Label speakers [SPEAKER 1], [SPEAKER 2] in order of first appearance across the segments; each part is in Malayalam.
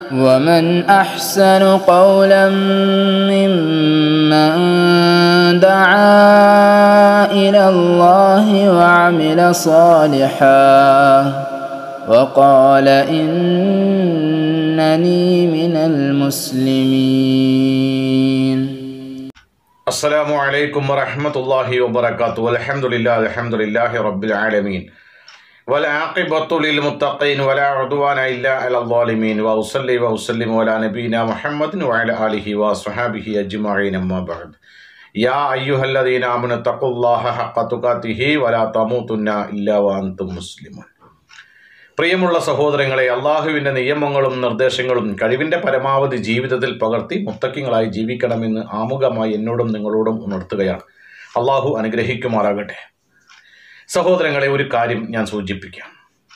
[SPEAKER 1] ومن أحسن قولا ممن دعا إلى الله وعمل صالحا وقال إنني من المسلمين
[SPEAKER 2] السلام عليكم ورحمة الله وبركاته والحمد لله الحمد لله رب العالمين والعاقبة للمتقين ولا عدوان إلا على الظالمين وأصلي وأسلم على نبينا محمد وعلى آله وصحابه أجمعين أما بعد يا أيها الذين آمنوا اتقوا الله حق تقاته ولا تموتن إلا وأنتم مسلمون പ്രിയമുള്ള സഹോദരങ്ങളെ അള്ളാഹുവിൻ്റെ നിയമങ്ങളും നിർദ്ദേശങ്ങളും കഴിവിൻ്റെ പരമാവധി ജീവിതത്തിൽ പകർത്തി മുത്തക്കിങ്ങളായി ജീവിക്കണമെന്ന് ആമുഖമായി എന്നോടും നിങ്ങളോടും ഉണർത്തുകയാണ് അള്ളാഹു അനുഗ്രഹിക്കുമാറാകട്ടെ സഹോദരങ്ങളെ ഒരു കാര്യം ഞാൻ സൂചിപ്പിക്കാം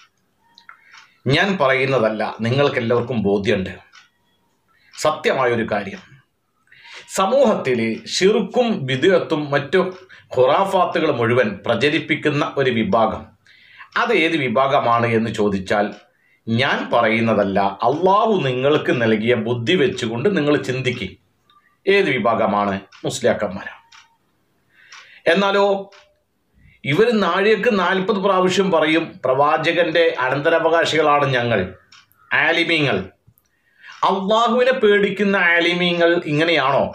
[SPEAKER 2] ഞാൻ പറയുന്നതല്ല നിങ്ങൾക്കെല്ലാവർക്കും ബോധ്യമുണ്ട് സത്യമായൊരു കാര്യം സമൂഹത്തിൽ ഷിർക്കും വിദഗത്തും മറ്റു ഖുറാഫാത്തുകൾ മുഴുവൻ പ്രചരിപ്പിക്കുന്ന ഒരു വിഭാഗം അത് ഏത് വിഭാഗമാണ് എന്ന് ചോദിച്ചാൽ ഞാൻ പറയുന്നതല്ല അള്ളാഹു നിങ്ങൾക്ക് നൽകിയ ബുദ്ധി വെച്ചുകൊണ്ട് നിങ്ങൾ ചിന്തിക്കും ഏത് വിഭാഗമാണ് മുസ്ലിയാക്കന്മാരാണ് എന്നാലോ ഇവർ നാഴികക്ക് നാൽപ്പത് പ്രാവശ്യം പറയും പ്രവാചകന്റെ അനന്തരാവകാശികളാണ് ഞങ്ങൾ ആലിമീങ്ങൾ അള്ളാഹുവിനെ പേടിക്കുന്ന ആലിമീങ്ങൾ ഇങ്ങനെയാണോ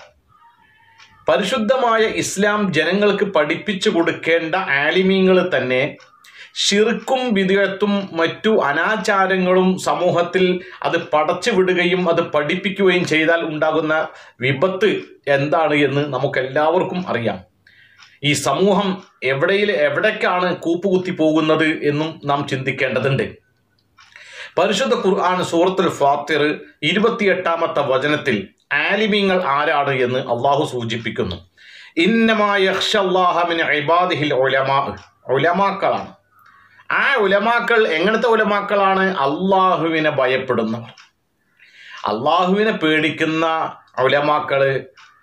[SPEAKER 2] പരിശുദ്ധമായ ഇസ്ലാം ജനങ്ങൾക്ക് പഠിപ്പിച്ചു കൊടുക്കേണ്ട ആലിമീങ്ങൾ തന്നെ ഷിർക്കും വിധേയത്വം മറ്റു അനാചാരങ്ങളും സമൂഹത്തിൽ അത് പടച്ചു വിടുകയും അത് പഠിപ്പിക്കുകയും ചെയ്താൽ ഉണ്ടാകുന്ന വിപത്ത് എന്താണ് എന്ന് നമുക്കെല്ലാവർക്കും അറിയാം ഈ സമൂഹം എവിടെയിൽ എവിടേക്കാണ് കൂപ്പുകുത്തി പോകുന്നത് എന്നും നാം ചിന്തിക്കേണ്ടതുണ്ട് പരിശുദ്ധ ഖുർആൻ സൂറത്തുൽ ഫാത്തിർ ഇരുപത്തിയെട്ടാമത്തെ വചനത്തിൽ ആലിമീങ്ങൾ ആരാണ് എന്ന് അള്ളാഹു സൂചിപ്പിക്കുന്നു ഇന്നമായ ഇബാദിഹിൽ ഒലമാ ഒലമാക്കളാണ് ആ ഉലമാക്കൾ എങ്ങനത്തെ ഉലമാക്കളാണ് അള്ളാഹുവിനെ ഭയപ്പെടുന്നവർ അള്ളാഹുവിനെ പേടിക്കുന്ന ഉലമാക്കള്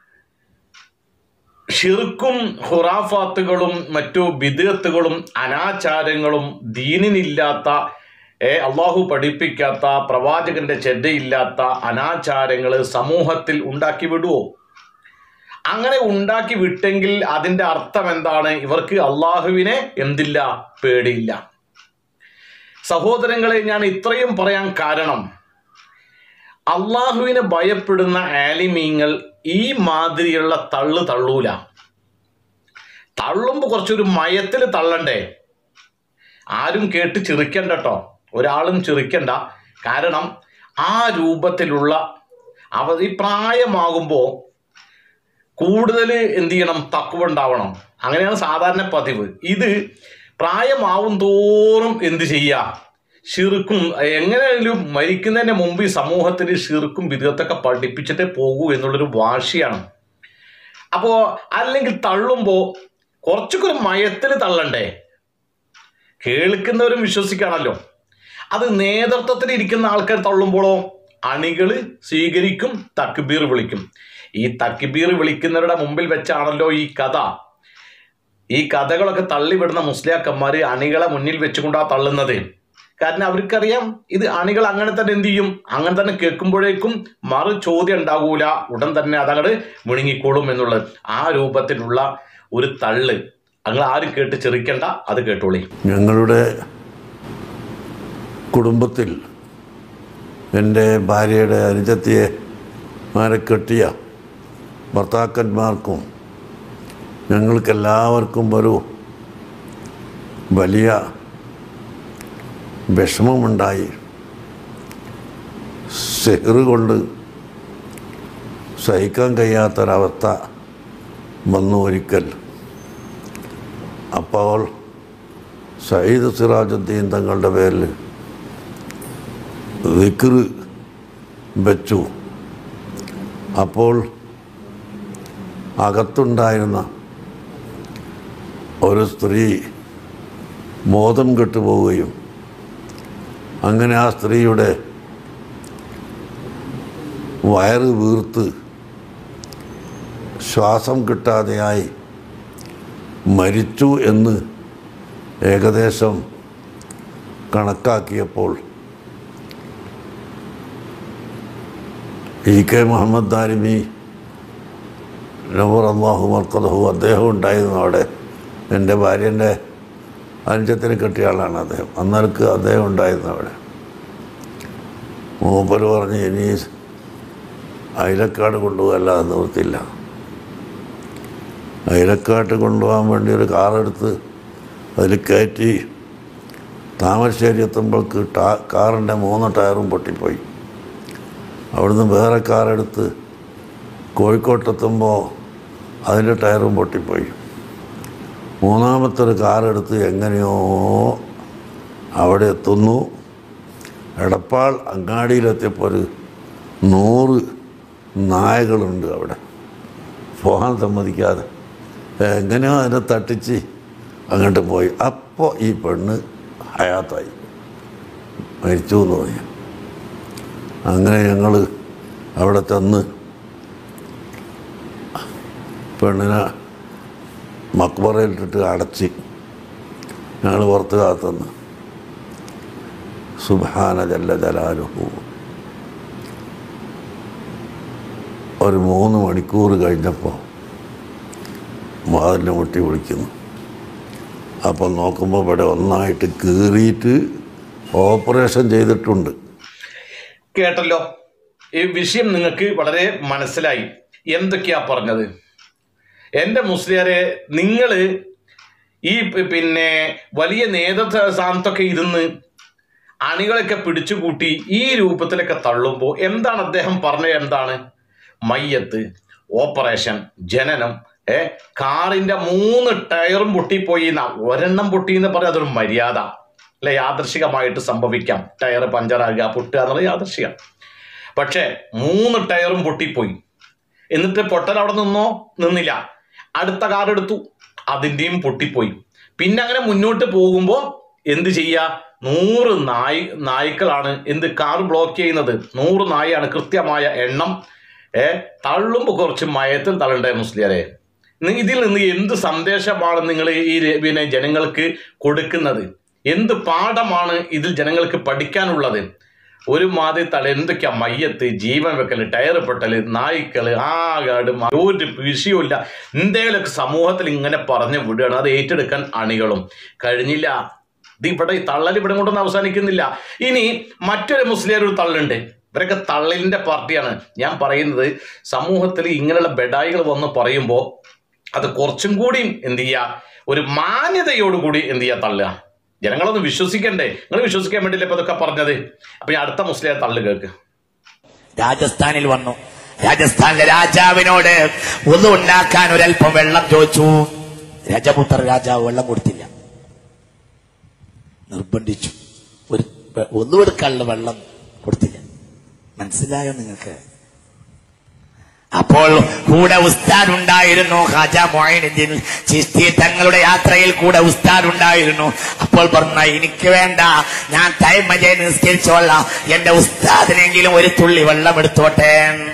[SPEAKER 2] ഷിർക്കും ഹുറാഫാത്തുകളും മറ്റു ബിദത്തുകളും അനാചാരങ്ങളും ദീനിനില്ലാത്ത ഏ അള്ളാഹു പഠിപ്പിക്കാത്ത പ്രവാചകന്റെ ചെഡയില്ലാത്ത അനാചാരങ്ങൾ സമൂഹത്തിൽ ഉണ്ടാക്കി വിടുവോ അങ്ങനെ ഉണ്ടാക്കി വിട്ടെങ്കിൽ അതിൻ്റെ അർത്ഥം എന്താണ് ഇവർക്ക് അള്ളാഹുവിനെ എന്തില്ല പേടിയില്ല സഹോദരങ്ങളെ ഞാൻ ഇത്രയും പറയാൻ കാരണം അള്ളാഹുവിനെ ഭയപ്പെടുന്ന ആലിമീങ്ങൾ ഈ മാതിരിയുള്ള തള്ളു തള്ളൂല തള്ളുമ്പോൾ കുറച്ചൊരു മയത്തിൽ തള്ളണ്ടേ ആരും കേട്ട് ചിറിക്കണ്ട കേട്ടോ ഒരാളും ചിറിക്കണ്ട കാരണം ആ രൂപത്തിലുള്ള അവ ഈ പ്രായമാകുമ്പോൾ കൂടുതൽ എന്ത് ചെയ്യണം തക്കുവ ഉണ്ടാവണം അങ്ങനെയാണ് സാധാരണ പതിവ് ഇത് പ്രായമാവും തോറും എന്ത് ചെയ്യുക ഷിർക്കും എങ്ങനെയായാലും മരിക്കുന്നതിന് മുമ്പ് ഈ സമൂഹത്തിൽ ഷിർക്കും വിധത്തൊക്കെ പഠിപ്പിച്ചിട്ടേ പോകൂ എന്നുള്ളൊരു വാശിയാണ് അപ്പോൾ അല്ലെങ്കിൽ തള്ളുമ്പോൾ കുറച്ചൊക്കെ ഒരു മയത്തിൽ തള്ളണ്ടേ കേൾക്കുന്നവരും വിശ്വസിക്കാണല്ലോ അത് നേതൃത്വത്തിൽ ഇരിക്കുന്ന ആൾക്കാർ തള്ളുമ്പോഴോ അണികൾ സ്വീകരിക്കും തക്ബീർ വിളിക്കും ഈ തക്ബീർ വിളിക്കുന്നവരുടെ മുമ്പിൽ വെച്ചാണല്ലോ ഈ കഥ ഈ കഥകളൊക്കെ തള്ളിവിടുന്ന മുസ്ലിയാക്കന്മാർ അണികളെ മുന്നിൽ വെച്ചുകൊണ്ടാ തള്ളുന്നത് കാരണം അവർക്കറിയാം ഇത് അണികൾ അങ്ങനെ തന്നെ എന്ത് ചെയ്യും അങ്ങനെ തന്നെ കേൾക്കുമ്പോഴേക്കും മറു ചോദ്യം ഉണ്ടാകൂല ഉടൻ തന്നെ അതങ്ങട് മുഴുങ്ങിക്കോളും എന്നുള്ളത് ആ രൂപത്തിലുള്ള ഒരു തള്ള് നിങ്ങൾ ആരും കേട്ട് ചെറിക്കണ്ട അത് കേട്ടോളി
[SPEAKER 3] ഞങ്ങളുടെ കുടുംബത്തിൽ എൻ്റെ ഭാര്യയുടെ അനുജത്തിയെ മാരെ കെട്ടിയ ഭർത്താക്കന്മാർക്കും ഞങ്ങൾക്കെല്ലാവർക്കും ഒരു വലിയ വിഷമമുണ്ടായി സെഹറ് കൊണ്ട് സഹിക്കാൻ കഴിയാത്തൊരവസ്ഥ വന്നു ഒരിക്കൽ അപ്പോൾ സയ്യിദ് സിറാജുദ്ദീൻ തങ്ങളുടെ പേരിൽ ദിക്ർ വെച്ചു അപ്പോൾ അകത്തുണ്ടായിരുന്ന ഒരു സ്ത്രീ ബോധം കെട്ടുപോവുകയും അങ്ങനെ ആ സ്ത്രീയുടെ വയറ് വീർത്ത് ശ്വാസം കിട്ടാതെയായി മരിച്ചു എന്ന് ഏകദേശം കണക്കാക്കിയപ്പോൾ ഇ കെ മുഹമ്മദ് ദാരിമി നവർ അള്ളാഹു മർക്കദഹു അദ്ദേഹം ഉണ്ടായിരുന്നു അവിടെ എൻ്റെ ഭാര്യൻ്റെ അനുജത്തിന് കെട്ടിയ ആളാണ് അദ്ദേഹം അന്നേരക്ക് അദ്ദേഹം ഉണ്ടായിരുന്നു അവിടെ മൂപ്പർ പറഞ്ഞ് ഇനി അയലക്കാട് കൊണ്ടുപോകല്ലാതെ നിവൃത്തില്ല അയലക്കാട്ട് കൊണ്ടുപോകാൻ വേണ്ടി ഒരു കാറെടുത്ത് അതിൽ കയറ്റി താമരശ്ശേരി എത്തുമ്പോൾക്ക് ടാ കാറിൻ്റെ മൂന്ന് ടയറും പൊട്ടിപ്പോയി അവിടുന്ന് വേറെ കാറെടുത്ത് കോഴിക്കോട്ടെത്തുമ്പോൾ അതിൻ്റെ ടയറും പൊട്ടിപ്പോയി മൂന്നാമത്തെ ഒരു കാറെടുത്ത് എങ്ങനെയോ അവിടെ എത്തുന്നു എടപ്പാൾ അങ്ങാടിയിലെത്തിയപ്പോൾ ഒരു നൂറ് നായകളുണ്ട് അവിടെ പോകാൻ സമ്മതിക്കാതെ എങ്ങനെയോ അതിനെ തട്ടിച്ച് അങ്ങോട്ട് പോയി അപ്പോൾ ഈ പെണ്ണ് ഹയാത്തായി മരിച്ചു എന്ന് തോന്നി അങ്ങനെ ഞങ്ങൾ അവിടെ ചെന്ന് പെണ്ണിനെ മക്ബറയിലിട്ടിട്ട് അടച്ച് ഞങ്ങൾ പുറത്ത് കാത്തുനിന്ന് സുബാന ജല്ല ജലാലുഹു ഒരു മൂന്ന് മണിക്കൂർ കഴിഞ്ഞപ്പോൾ വാതിലിനെ മുട്ടി വിളിക്കുന്നു അപ്പം നോക്കുമ്പോൾ ഇവിടെ ഒന്നായിട്ട് കീറിയിട്ട് ഓപ്പറേഷൻ ചെയ്തിട്ടുണ്ട്
[SPEAKER 2] കേട്ടല്ലോ ഈ വിഷയം നിങ്ങൾക്ക് വളരെ മനസ്സിലായി എന്തൊക്കെയാ പറഞ്ഞത് എൻ്റെ മുസ്ലിയാരെ നിങ്ങൾ ഈ പി- പിന്നെ വലിയ നേതൃത്വ സ്ഥാനത്തൊക്കെ ഇരുന്ന് അണികളൊക്കെ പിടിച്ചുകൂട്ടി ഈ രൂപത്തിലൊക്കെ തള്ളുമ്പോൾ എന്താണ് അദ്ദേഹം പറഞ്ഞത് എന്താണ് മയ്യത്ത് ഓപ്പറേഷൻ ജനനം ഏ കാറിന്റെ മൂന്ന് ടയറും പൊട്ടിപ്പോയി എന്നാ ഒരെണ്ണം പൊട്ടി എന്ന് പറയാം അതൊരു മര്യാദ അല്ലെ യാദർശികമായിട്ട് സംഭവിക്കാം ടയർ പഞ്ചറാകുക പൊട്ടുക എന്നുള്ളത് യാദർശികം പക്ഷേ മൂന്ന് ടയറും പൊട്ടിപ്പോയി എന്നിട്ട് പൊട്ടൽ അവിടെ നിന്നോ നിന്നില്ല അടുത്ത കാർ എടുത്തു അതിൻ്റെയും പൊട്ടിപ്പോയി പിന്നെ അങ്ങനെ മുന്നോട്ട് പോകുമ്പോൾ എന്ത് ചെയ്യുക നൂറ് നായ് നായ്ക്കളാണ് എന്ത് കാർ ബ്ലോക്ക് ചെയ്യുന്നത് നൂറ് നായാണ് കൃത്യമായ എണ്ണം ഏ തള്ളുമ്പോൾ കുറച്ച് മയത്തിൽ തള്ളണ്ടേ മുസ്ലിയാരെ നി- ഇതിൽ നിന്ന് എന്ത് സന്ദേശമാണ് നിങ്ങൾ ഈ ര- പിന്നെ ജനങ്ങൾക്ക് കൊടുക്കുന്നത് എന്ത് പാഠമാണ് ഇതിൽ ജനങ്ങൾക്ക് പഠിക്കാനുള്ളത് ഒരു മാതിരി തല എന്തൊക്കെയാ മയ്യത്ത് ജീവൻ വെക്കല് ടയർ പൊട്ടല് നായ്ക്കള് ആകാട് മ- ഒരു വിഷയമില്ല എന്തെങ്കിലുമൊക്കെ സമൂഹത്തിൽ ഇങ്ങനെ പറഞ്ഞു വിടുകയാണ് അത് ഏറ്റെടുക്കാൻ അണികളും കഴിഞ്ഞില്ല ഇത് ഇവിടെ ഈ തള്ളൽ ഇവിടെ കൊണ്ടൊന്നും അവസാനിക്കുന്നില്ല ഇനി മറ്റൊരു മുസ്ലിം ഒരു തള്ളുണ്ട് ഇവരൊക്കെ തള്ളലിന്റെ പാർട്ടിയാണ് ഞാൻ പറയുന്നത് സമൂഹത്തിൽ ഇങ്ങനെയുള്ള ബെഡായികൾ വന്ന് പറയുമ്പോൾ അത് കുറച്ചും കൂടിയും എന്ത് ചെയ്യുക ഒരു മാന്യതയോടുകൂടി എന്ത് ചെയ്യുക തള്ളുക ജനങ്ങളൊന്ന് വിശ്വസിക്കണ്ടേ നിങ്ങൾ വിശ്വസിക്കാൻ വേണ്ടിയില്ല ഇപ്പൊ ഇതൊക്കെ പറഞ്ഞത് അപ്പൊ ഈ അടുത്ത മുസ്ലിം തള്ളു കേൾക്ക്
[SPEAKER 4] രാജസ്ഥാനിൽ വന്നു രാജസ്ഥാനിലെ രാജാവിനോട് ഒന്നും ഉണ്ടാക്കാൻ ഒരല്പം വെള്ളം ചോദിച്ചു രജപുത്ര രാജാവ് വെള്ളം കൊടുത്തില്ല നിർബന്ധിച്ചു ഒരു ഒന്നും എടുക്കാനുള്ള വെള്ളം കൊടുത്തില്ല മനസ്സിലായോ നിങ്ങൾക്ക് അപ്പോൾ കൂടെ ഉസ്താദ് ഉണ്ടായിരുന്നു ഖാജ മൊയിനുദ്ദീൻ ചിസ്തി തങ്ങളുടെ യാത്രയിൽ കൂടെ ഉസ്താദ് ഉണ്ടായിരുന്നു അപ്പോൾ പറഞ്ഞ എനിക്ക് വേണ്ട ഞാൻ ടൈം ചെയ്ത് നിസ്കരിച്ചോളാം എന്റെ ഉസ്താദിനെങ്കിലും ഒരു തുള്ളി വെള്ളം എടുത്തോട്ടെ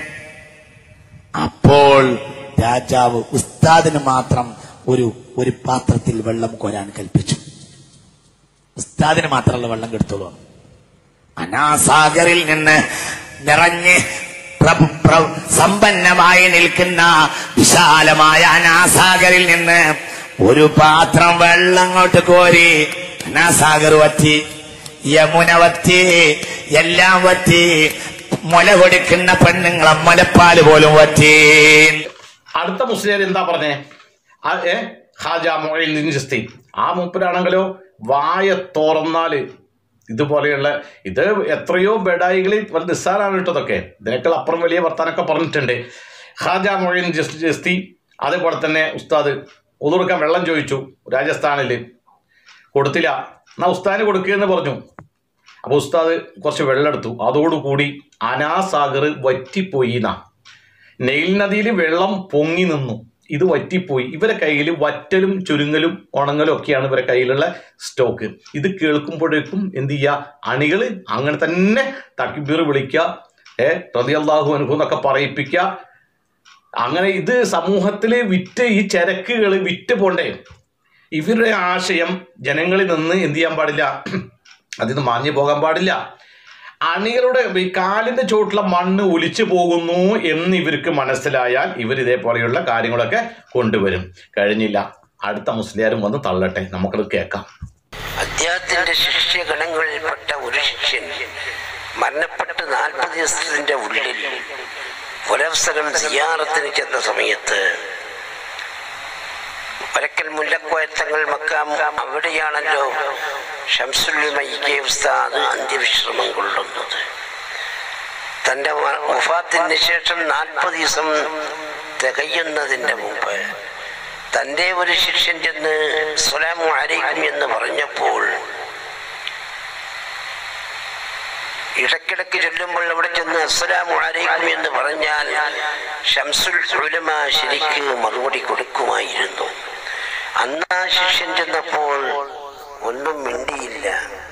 [SPEAKER 4] അപ്പോൾ രാജാവ് ഉസ്താദിന് മാത്രം ഒരു ഒരു പാത്രത്തിൽ വെള്ളം കോരാൻ കൽപ്പിച്ചു ഉസ്താദിന് മാത്രമുള്ള വെള്ളം കെടുത്തോളൂ അനാസാഗറിൽ നിന്ന് നിറഞ്ഞ് പ്രഭു പ്ര- സമ്പന്നമായി നിൽക്കുന്ന വിശാലമായ അനാസാഗറിൽ നിന്ന് ഒരു പാത്രം വെള്ളം അങ്ങോട്ട് കോരി അനാസാഗർ വറ്റി യമുന വറ്റി എല്ലാം വറ്റി മുല കൊടുക്കുന്ന പെണ്ണുങ്ങളെ മുലപ്പാല് പോലും വറ്റി
[SPEAKER 2] അടുത്ത മുസ്ലിം എന്താ പറഞ്ഞേ ആ, ഏ ഖാജ മൊഴിൽ ജസ്തി ആ മൂപ്പരാണെങ്കിലോ വായ തുറന്നാല് ഇതുപോലെയുള്ള ഇത് എത്രയോ ബെഡായികളിൽ വളരെ നിസ്സാരാണ് കേട്ടതൊക്കെ ഇതിനേക്കാൾ അപ്പുറം വലിയ വർത്താനൊക്കെ പറഞ്ഞിട്ടുണ്ട് ഖാജ മൊഴിൻ ജസ്തി അതേപോലെ തന്നെ ഉസ്താദ് ഒതുറക്കാൻ വെള്ളം ചോദിച്ചു രാജസ്ഥാനിൽ കൊടുത്തില്ല എന്നാ ഉസ്താദിന് കൊടുക്കുകയെന്ന് പറഞ്ഞു അപ്പോൾ ഉസ്താദ് കുറച്ച് വെള്ളം എടുത്തു അതോടുകൂടി അനാസാഗർ വറ്റിപ്പോയി എന്നാ നെയിൽ നദിയിൽ വെള്ളം പൊങ്ങി നിന്നു ഇത് വറ്റിപ്പോയി ഇവരെ കയ്യിൽ വറ്റലും ചുരുങ്ങലും ഉണങ്ങലും ഒക്കെയാണ് ഇവരെ കയ്യിലുള്ള സ്റ്റോക്ക് ഇത് കേൾക്കുമ്പോഴേക്കും എന്ത് ചെയ്യുക അണികൾ അങ്ങനെ തന്നെ തക്കിബീർ വിളിക്കുക ഏ റതിയല്ലാഹു അനുഭവം എന്നൊക്കെ പറയിപ്പിക്കുക അങ്ങനെ ഇത് സമൂഹത്തിൽ വിറ്റ് ഈ ചരക്കുകൾ വിറ്റ് പോണ്ടേ ഇവരുടെ ആശയം ജനങ്ങളിൽ നിന്ന് എന്ത് ചെയ്യാൻ പാടില്ല അതിൽ നിന്ന് മാഞ്ഞു പോകാൻ പാടില്ല അണികളുടെ ഈ കാലിന്റെ ചോട്ടിലെ മണ്ണ് ഒലിച്ചു പോകുന്നു എന്ന് ഇവർക്ക് മനസ്സിലായാൽ ഇവർ ഇതേപോലെയുള്ള കാര്യങ്ങളൊക്കെ കൊണ്ടുവരും കഴിഞ്ഞില്ല അടുത്ത മുസ്ലിയാരും വന്ന് തള്ളട്ടെ നമുക്കത് കേൾക്കാം
[SPEAKER 5] അദ്ദേഹത്തിന്റെ ശിഷ്യഗണങ്ങളിൽപ്പെട്ട ഒരു ശിഷ്യൻ മരണപ്പെട്ട് നാൽപ്പത് ദിവസത്തിന്റെ ഉള്ളിൽ പുലവസരം സിയാറത്തിന് ചെന്ന സമയത്ത് ഒരക്കൽ മുല്ലക്കോയത്തങ്ങൾ മക്കാം അവിടെയാണല്ലോ ഷംസുല്ലുമയ്ക്ക് ഉസ്താദ് അന്ത്യവിശ്രമം കൊള്ളുന്നത് തന്റെ വ- വഫാത്തിന് ശേഷം നാൽപ്പത് ദിവസം തികയുന്നതിന്റെ മുമ്പ് തന്റെ ഒരു ശിഷ്യൻ ചെന്ന് സ്വലാമു അലൈക്കും എന്ന് പറഞ്ഞപ്പോൾ ഇടയ്ക്കിടയ്ക്ക് ചൊല്ലുമ്പോൾ അവിടെ ചെന്ന് അസ്സലാമു അലൈക്കും എന്ന് പറഞ്ഞാൽ ഷംസുൽ ഉലമ ശരിക്ക് മറുപടി കൊടുക്കുമായിരുന്നു അന്ന് ആ ശിഷ്യൻ ചെന്നപ്പോൾ ഒന്നും മിണ്ടിയില്ല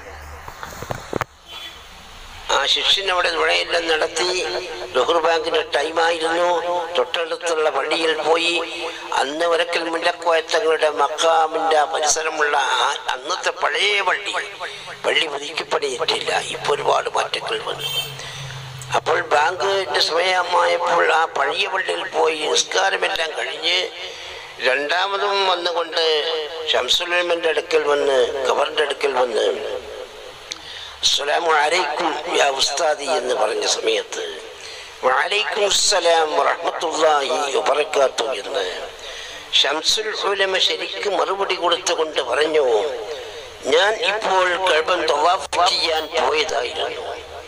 [SPEAKER 5] ആ ശിഷ്യൻ അവിടെ നുഴയെല്ലാം നടത്തി ലുഹർ ബാങ്കിന്റെ ടൈമായിരുന്നു തൊട്ടടുത്തുള്ള പള്ളിയിൽ പോയി അന്ന് ഒരക്കൽ മുല്ലക്കോയത്തങ്ങളുടെ മക്കാമിന്റെ ആ പരിസരമുള്ള ആ അന്നത്തെ പഴയ പള്ളി പള്ളി പുതുക്കിപ്പണിയിട്ടില്ല ഇപ്പൊ ഒരുപാട് മാറ്റങ്ങൾ വന്നു അപ്പോൾ ബാങ്കിന്റെ സമയമായപ്പോൾ ആ പഴയ പള്ളിയിൽ പോയി നിസ്കാരമെല്ലാം കഴിഞ്ഞ് രണ്ടാമതും വന്നുകൊണ്ട് ഷംസുലമന്റെ അടുക്കൽ വന്ന് ഖബറിന്റെ അടുക്കൽ വന്ന് അസ്സലാമു അലൈക്കും യാ ഉസ്താദി എന്ന് പറഞ്ഞ സമയത്ത് വഅലൈക്കും അസ്സലാം വറഹ്മത്തുള്ളാഹി വബറകാത്തു എന്ന് ഷംസുൽ ഉലമ ശരിക്ക് മറുപടി കൊടുത്തുകൊണ്ട് പറഞ്ഞു ഞാൻ ഇപ്പോൾ കഴബൻ തവാഫ് ചെയ്യാൻ പോയതായിരുന്നു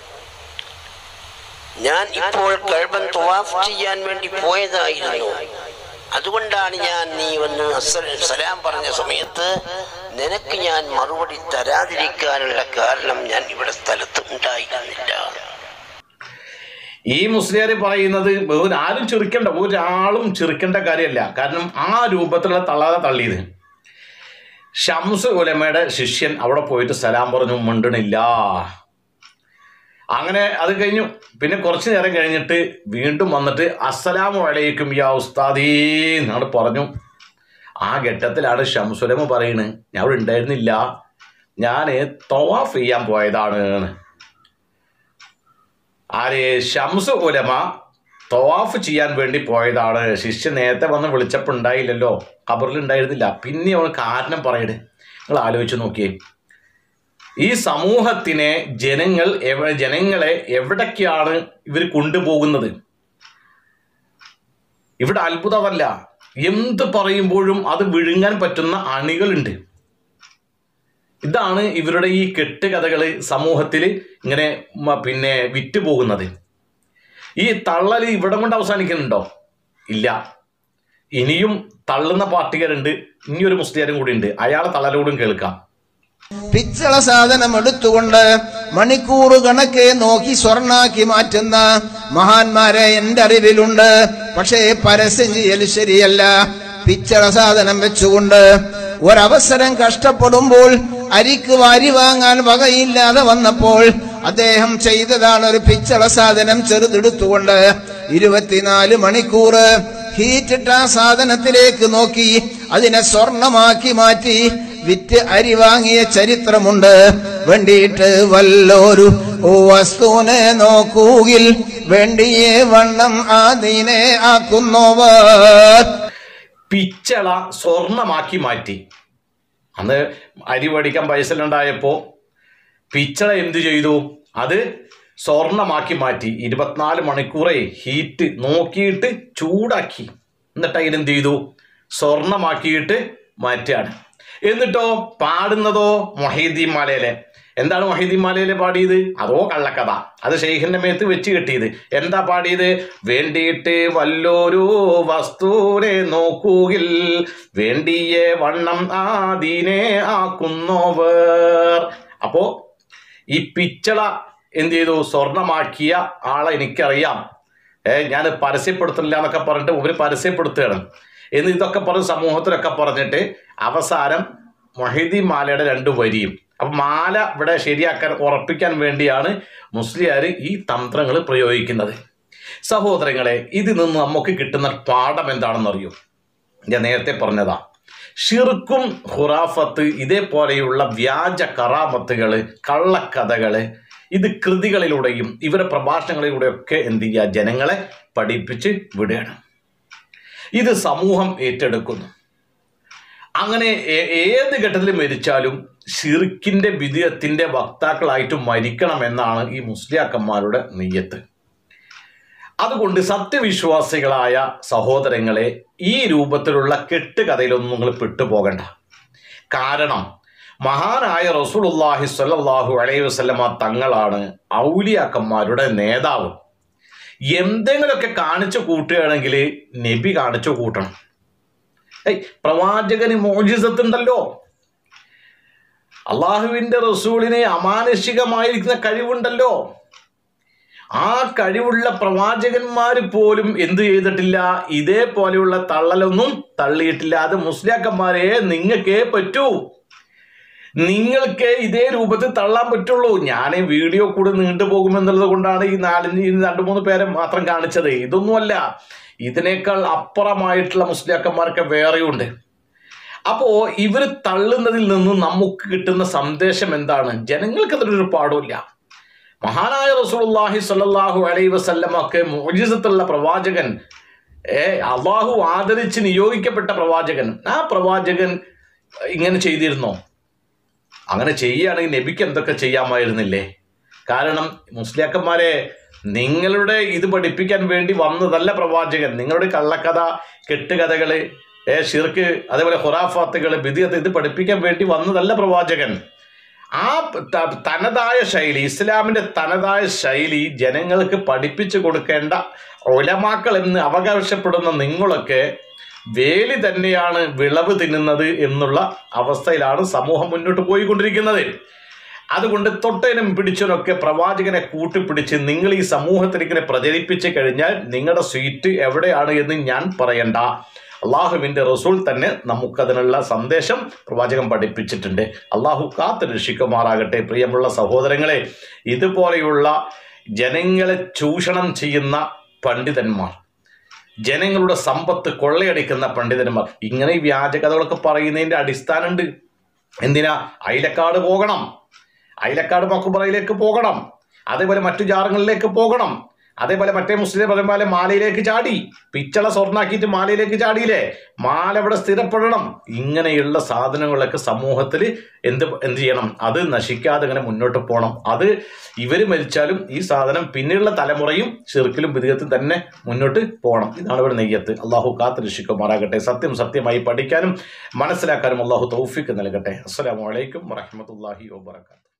[SPEAKER 5] ഞാൻ ഇപ്പോൾ കഴബൻ തവാഫ് ചെയ്യാൻ വേണ്ടി പോയതായിരുന്നു അതുകൊണ്ടാണ് ഞാൻ നീ വന്ന് അസ്സല- സലാം പറഞ്ഞ സമയത്ത് നിനക്ക് ഞാൻ മറുപടി തരാതിരിക്കാനുള്ള കാരണം ഞാൻ ഇവിടെ സ്ഥലത്ത് ഉണ്ടായിരുന്നില്ല
[SPEAKER 2] ഈ മുസ്ലിയാർ പറയുന്നത് ഒരു ആരും ചെറുക്കേണ്ട ഒരാളും ചെറുക്കേണ്ട കാര്യമല്ല കാരണം ആ രൂപത്തിലുള്ള തള്ളാതെ തള്ളിയത് ഷംസ് ഉലമയുടെ ശിഷ്യൻ അവിടെ പോയിട്ട് സലാം പറഞ്ഞു മിണ്ടണില്ല അങ്ങനെ അത് കഴിഞ്ഞു പിന്നെ കുറച്ച് നേരം കഴിഞ്ഞിട്ട് വീണ്ടും വന്നിട്ട് അസ്സലാമു അലൈക്കും യാ ഉസ്താദീ എന്നാണ് പറഞ്ഞു ആ ഘട്ടത്തിലാണ് ഷംസുലമ പറയുന്നത് ഞാൻ അവിടെ ഉണ്ടായിരുന്നില്ല ഞാൻ തവാഫ് ചെയ്യാൻ പോയതാണ് എന്ന്. ആര് ഷംസ് ഉലമ തവാഫ് ചെയ്യാൻ വേണ്ടി പോയതാണ് ശിഷ്യ നേരത്തെ വന്ന് വിളിച്ചപ്പോൾ ഉണ്ടായില്ലല്ലോ ഖബറിൽ ഉണ്ടായിരുന്നില്ല പിന്നെ അവൾ കാരണം പറയണേ നിങ്ങൾ ആലോചിച്ച് നോക്കിയേ ഈ സമൂഹത്തിനെ ജനങ്ങൾ എവ ജനങ്ങളെ എവിടേക്കാണ് ഇവർ കൊണ്ടുപോകുന്നത് ഇവിടെ അത്ഭുതമല്ല എന്ത് പറയുമ്പോഴും അത് വിഴുങ്ങാൻ പറ്റുന്ന അണികളുണ്ട് ഇതാണ് ഇവരുടെ ഈ കെട്ടുകഥകൾ സമൂഹത്തിൽ ഇങ്ങനെ മ- പിന്നെ വിറ്റുപോകുന്നത് ഈ തള്ളൽ ഇവിടെ കൊണ്ട് അവസാനിക്കുന്നുണ്ടോ ഇല്ല ഇനിയും തള്ളുന്ന പാർട്ടിക്കാരുണ്ട് ഇനിയൊരു മുസ്ലിയാരും കൂടി ഉണ്ട് അയാളെ തള്ളലോടും കേൾക്കാം
[SPEAKER 6] പിച്ചള സാധനം എടുത്തുകൊണ്ട് മണിക്കൂർ കണക്കെ നോക്കി സ്വർണാക്കി മാറ്റുന്ന മഹാന്മാരെ എന്റെ അറിവിലുണ്ട് പക്ഷേ പരസ്യം ചെയ്യൽ ശരിയല്ല പിച്ചള സാധനം വെച്ചുകൊണ്ട് ഒരവസരം കഷ്ടപ്പെടുമ്പോൾ അരിക്ക് വാരി വാങ്ങാൻ വകയില്ലാതെ വന്നപ്പോൾ അദ്ദേഹം ചെയ്തതാണ് ഒരു പിച്ചള സാധനം ചെറുതെടുത്തുകൊണ്ട് ഇരുപത്തിനാല് മണിക്കൂർ ഹീറ്റിട്ട ആ സാധനത്തിലേക്ക് നോക്കി അതിനെ സ്വർണമാക്കി മാറ്റി വിറ്റ് അരി വാങ്ങിയ ചരിത്രമുണ്ട് വേണ്ടിയിട്ട് വല്ലോരു വസ്തുവിനെ നോക്കൂകിൽ വേണ്ടിയേ വണ്ണം അതിനെ ആക്കുന്നവർ
[SPEAKER 2] പിച്ചള സ്വർണമാക്കി മാറ്റി അന്ന് അരി മേടിക്കാൻ പൈസ ഉണ്ടായപ്പോൾ പിച്ചള എന്തു ചെയ്തു അത് സ്വർണമാക്കി മാറ്റി ഇരുപത്തിനാല് മണിക്കൂറേ ഹീറ്റ് നോക്കിയിട്ട് ചൂടാക്കി എന്നിട്ട് അതിനെന്ത് ചെയ്തു സ്വർണമാക്കിയിട്ട് മാറ്റുകയാണ് എന്നിട്ടോ പാടുന്നതോ മൊഹീദ്ദീൻ മാലയിലെ എന്താണ് മൊഹീദ്ദീൻ മാലയിലെ പാടിയത് അതോ കള്ളക്കഥ അത് ഷെയ്ഖിന്റെ മേത്ത് വെച്ച് കെട്ടിയത് എന്താ പാടിയത് വേണ്ടിയിട്ട് വല്ലോരു വസ്തുനെ നോക്കുകിൽ വേണ്ടിയേ വണ്ണം ആദീനെ ആക്കുന്നവർ അപ്പോ ഈ പിച്ചള എന്ത് ചെയ്തു സ്വർണമാക്കിയ ആളെ എനിക്കറിയാം ഏ ഞാൻ പരസ്യപ്പെടുത്തില്ല എന്നൊക്കെ പറഞ്ഞിട്ട് ഇവര് പരസ്യപ്പെടുത്തുകയാണ് എന്ന് ഇതൊക്കെ പറഞ്ഞ് സമൂഹത്തിലൊക്കെ പറഞ്ഞിട്ട് അവസാനം മൊഹീദ്ദീൻ മാലയുടെ രണ്ട് വരിയും അപ്പൊ മാല ഇവിടെ ശരിയാക്കാൻ ഉറപ്പിക്കാൻ വേണ്ടിയാണ് മുസ്ലിയാർ ഈ തന്ത്രങ്ങൾ പ്രയോഗിക്കുന്നത് സഹോദരങ്ങളെ ഇതിൽ നിന്ന് നമുക്ക് കിട്ടുന്ന പാഠം എന്താണെന്നറിയോ ഞാൻ നേരത്തെ പറഞ്ഞതാ ഷിർക്കും ഹുറാഫത്ത് ഇതേപോലെയുള്ള വ്യാജ കറാമത്തുകൾ കള്ളക്കഥകൾ ഇത് കൃതികളിലൂടെയും ഇവരുടെ പ്രഭാഷണങ്ങളിലൂടെയൊക്കെ എന്ത് ചെയ്യുക ജനങ്ങളെ പഠിപ്പിച്ച് വിടുകയാണ് ഇത് സമൂഹം ഏറ്റെടുക്കുന്നു അങ്ങനെ ഏ- ഏത് ഘട്ടത്തിൽ മരിച്ചാലും ഷിർക്കിന്റെ വിധേയത്തിന്റെ വക്താക്കളായിട്ട് മരിക്കണമെന്നാണ് ഈ മുസ്ലിയാക്കന്മാരുടെ നെയ്യത്ത് അതുകൊണ്ട് സത്യവിശ്വാസികളായ സഹോദരങ്ങളെ ഈ രൂപത്തിലുള്ള കെട്ടുകഥയിലൊന്നും നിങ്ങൾ പെട്ടുപോകണ്ട കാരണം മഹാനായ റസൂലുള്ളാഹി സ്വല്ലല്ലാഹു അലൈഹി വസല്ലമ തങ്ങളാണ് ഔലിയാക്കന്മാരുടെ നേതാവ് എന്തെങ്കിലുമൊക്കെ കാണിച്ചു കൂട്ടുകയാണെങ്കിൽ നബി കാണിച്ചു കൂട്ടണം ഏയ് പ്രവാചകന് മോജിസത്തുണ്ടല്ലോ അള്ളാഹുവിന്റെ റസൂലിന് അമാനുഷികമായിരിക്കുന്ന കഴിവുണ്ടല്ലോ ആ കഴിവുള്ള പ്രവാചകന്മാർ പോലും എന്ത് ചെയ്തിട്ടില്ല ഇതേപോലെയുള്ള തള്ളലൊന്നും തള്ളിയിട്ടില്ല അത് മുസ്ലിയാക്കന്മാരെ നിങ്ങൾക്കേ പറ്റൂ നിങ്ങൾക്ക് ഇതേ രൂപത്തിൽ തള്ളാൻ പറ്റുള്ളൂ ഞാൻ ഈ വീഡിയോ കൂടെ നീണ്ടുപോകുമെന്നുള്ളത് കൊണ്ടാണ് ഈ നാലഞ്ച് ഈ രണ്ട് മൂന്ന് പേരെ മാത്രം കാണിച്ചത് ഇതൊന്നുമല്ല ഇതിനേക്കാൾ അപ്പുറമായിട്ടുള്ള മുസ്ലിയാക്കന്മാരൊക്കെ വേറെയുണ്ട് അപ്പോ ഇവർ തള്ളുന്നതിൽ നിന്ന് നമുക്ക് കിട്ടുന്ന സന്ദേശം എന്താണ് ജനങ്ങൾക്ക് അതിലൊരു പാടില്ല മഹാനായ റസൂലുള്ളാഹി സ്വല്ലല്ലാഹു അലൈഹി വസല്ലമക്ക് മോജിസത്തുള്ള പ്രവാചകൻ ഏ അള്ളാഹു ആദരിച്ച് നിയോഗിക്കപ്പെട്ട പ്രവാചകൻ ആ പ്രവാചകൻ ഇങ്ങനെ ചെയ്തിരുന്നോ അങ്ങനെ ചെയ്യുകയാണെങ്കിൽ നബിക്ക് എന്തൊക്കെ ചെയ്യാമായിരുന്നില്ലേ കാരണം മുസ്ലിയാക്കന്മാരെ നിങ്ങളുടെ ഇത് പഠിപ്പിക്കാൻ വേണ്ടി വന്നതല്ല പ്രവാചകൻ നിങ്ങളുടെ കള്ളക്കഥ കെട്ടുകഥകള് ഏ ഷിർക്ക് അതേപോലെ ഹുറാഫാത്തുകൾ ബിദിയത്ത് ഇത് പഠിപ്പിക്കാൻ വേണ്ടി വന്നതല്ല പ്രവാചകൻ ആ ത- തനതായ ശൈലി ഇസ്ലാമിന്റെ തനതായ ശൈലി ജനങ്ങൾക്ക് പഠിപ്പിച്ചു കൊടുക്കേണ്ട ഒലമാക്കൾ എന്ന് അവകാശപ്പെടുന്ന നിങ്ങളൊക്കെ വേലി തന്നെയാണ് വിളവ് തിന്നുന്നത് എന്നുള്ള അവസ്ഥയിലാണ് സമൂഹം മുന്നോട്ട് പോയിക്കൊണ്ടിരിക്കുന്നത് അതുകൊണ്ട് തൊട്ടനും പിടിച്ചനൊക്കെ പ്രവാചകനെ കൂട്ടിപ്പിടിച്ച് നിങ്ങൾ ഈ സമൂഹത്തിൽ ഇങ്ങനെ പ്രചരിപ്പിച്ച് കഴിഞ്ഞാൽ നിങ്ങളുടെ സീറ്റ് എവിടെയാണ് എന്ന് ഞാൻ പറയണ്ട അള്ളാഹുവിൻ്റെ റസൂൽ തന്നെ നമുക്കതിനുള്ള സന്ദേശം പ്രവാചകൻ പഠിപ്പിച്ചിട്ടുണ്ട് അള്ളാഹു കാത്ത് രക്ഷിക്കുമാറാകട്ടെ പ്രിയമുള്ള സഹോദരങ്ങളെ ഇതുപോലെയുള്ള ജനങ്ങളെ ചൂഷണം ചെയ്യുന്ന പണ്ഡിതന്മാർ ജനങ്ങളുടെ സമ്പത്ത് കൊള്ളയടിക്കുന്ന പണ്ഡിതന്മാർ ഇങ്ങനെ ഈ വ്യാജകഥകളൊക്കെ പറയുന്നതിന്റെ അടിസ്ഥാനമുണ്ട് എന്തിനാ അയിലക്കാട് പോകണം അയിലക്കാട് മക്കുപറയിലേക്ക് പോകണം അതേപോലെ മറ്റു ജാറങ്ങളിലേക്ക് പോകണം അതേപോലെ മറ്റേ മുസ്ലിം പറയുമ്പോൾ മാലയിലേക്ക് ചാടി പിച്ചള സ്വർണ്ണാക്കിയിട്ട് മാലയിലേക്ക് ചാടിയില്ലേ മാല ഇവിടെ സ്ഥിരപ്പെടണം ഇങ്ങനെയുള്ള സാധനങ്ങളൊക്കെ സമൂഹത്തിൽ എന്ത് എന്ത് ചെയ്യണം അത് നശിക്കാതെ ഇങ്ങനെ മുന്നോട്ട് പോകണം അത് ഇവർ മരിച്ചാലും ഈ സാധനം പിന്നീടുള്ള തലമുറയും ചെറുക്കിലും വിധേയത്തിൽ തന്നെ മുന്നോട്ട് പോകണം ഇതാണ് ഇവിടെ നെയ്യത്ത് അള്ളാഹു കാത്ത് രക്ഷിക്കുമാറാകട്ടെ സത്യം സത്യമായി പഠിക്കാനും മനസ്സിലാക്കാനും അള്ളാഹു തൗഫിക്ക് നൽകട്ടെ അസ്സലാമു അലൈക്കും വറഹ്മത്തുള്ളാഹി വബറകാതുഹു